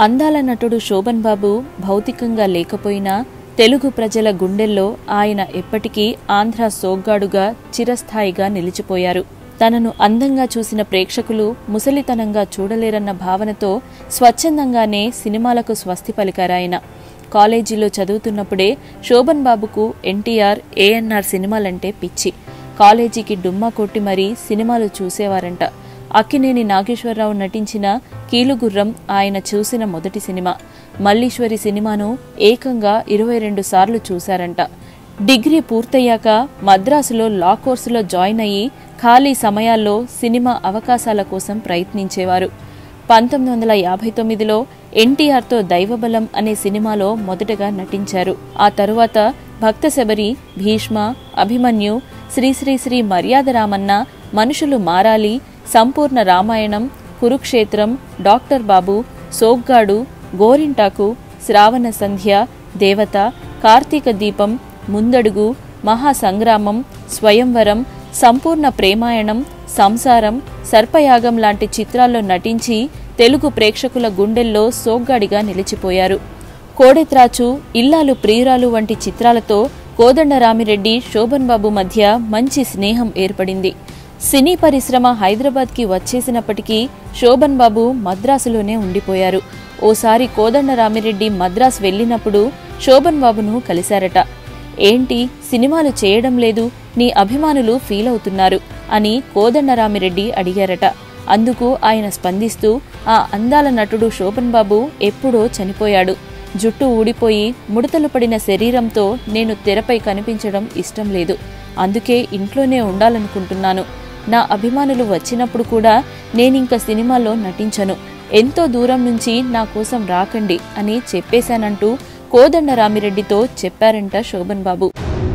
అందాల నటుడు శోభన్ బాబు భౌతికంగా లేకపోయినా తెలుగు ప్రజల గుండెల్లో ఆయన ఎప్పటికీ ఆంధ్ర సోగ్గాడుగా చిరస్థాయిగా నిలిచిపోయారు తనను అందంగా చూసిన ప్రేక్షకులు ముసలితనంగా చూడలేరన్న భావనతో స్వచ్ఛందంగానే సినిమాలకు స్వస్తి పలికారాయన కాలేజీలో చదువుతున్నప్పుడే శోభన్ బాబుకు ఎన్టీఆర్ ఏఎన్ఆర్ సినిమాలంటే పిచ్చి కాలేజీకి డుమ్మా కొట్టి మరీ సినిమాలు చూసేవారంట అక్కినేని నాగేశ్వరరావు నటించిన కీలుగుర్రం ఆయన చూసిన మొదటి సినిమా మల్లీశ్వరి సినిమాను ఏకంగా ఇరవై రెండు సార్లు చూశారంట డిగ్రీ పూర్తయ్యాక మద్రాసులో లా కోర్సులో జాయిన్ అయ్యి ఖాళీ సమయాల్లో సినిమా అవకాశాల కోసం ప్రయత్నించేవారు పంతొమ్మిది వందల యాభై తొమ్మిదిలో ఎన్టీఆర్తో దైవబలం అనే సినిమాలో మొదటగా నటించారు ఆ తరువాత భక్త శబరి భీష్మ అభిమన్యు శ్రీ శ్రీ శ్రీ మర్యాద రామన్న మనుషులు మారాలి సంపూర్ణ రామాయణం కురుక్షేత్రం డాక్టర్ బాబు సోగ్గాడు గోరింటాకు శ్రావణ సంధ్య దేవత కార్తీక దీపం ముందడుగు మహాసంగ్రామం స్వయంవరం సంపూర్ణ ప్రేమాయణం సంసారం సర్పయాగం లాంటి చిత్రాల్లో నటించి తెలుగు ప్రేక్షకుల గుండెల్లో సోగ్గాడిగా నిలిచిపోయారు కోడెత్రాచు ఇల్లాలు ప్రియురాలు వంటి చిత్రాలతో కోదండరామిరెడ్డి శోభన్ బాబు మధ్య మంచి స్నేహం ఏర్పడింది సినీ పరిశ్రమ హైదరాబాద్కి వచ్చేసినప్పటికీ శోభన్ బాబు మద్రాసులోనే ఉండిపోయారు ఓసారి కోదండరామిరెడ్డి మద్రాస్ వెళ్ళినప్పుడు శోభన్ బాబును కలిశారట ఏంటి సినిమాలు చేయడం లేదు నీ అభిమానులు ఫీల్ అవుతున్నారు అని కోదండరామిరెడ్డి అడిగారట అందుకు ఆయన స్పందిస్తూ ఆ అందాల నటుడు శోభన్ బాబు ఎప్పుడో చనిపోయాడు జుట్టు ఊడిపోయి ముడతలు పడిన శరీరంతో నేను తెరపై కనిపించడం ఇష్టం లేదు అందుకే ఇంట్లోనే ఉండాలనుకుంటున్నాను నా అభిమానులు వచ్చినప్పుడు కూడా నేనింక సినిమాలో నటించను ఎంతో దూరం నుంచి నా కోసం రాకండి అని చెప్పేశానంటూ కోదండరామిరెడ్డితో చెప్పారంట శోభన్ బాబు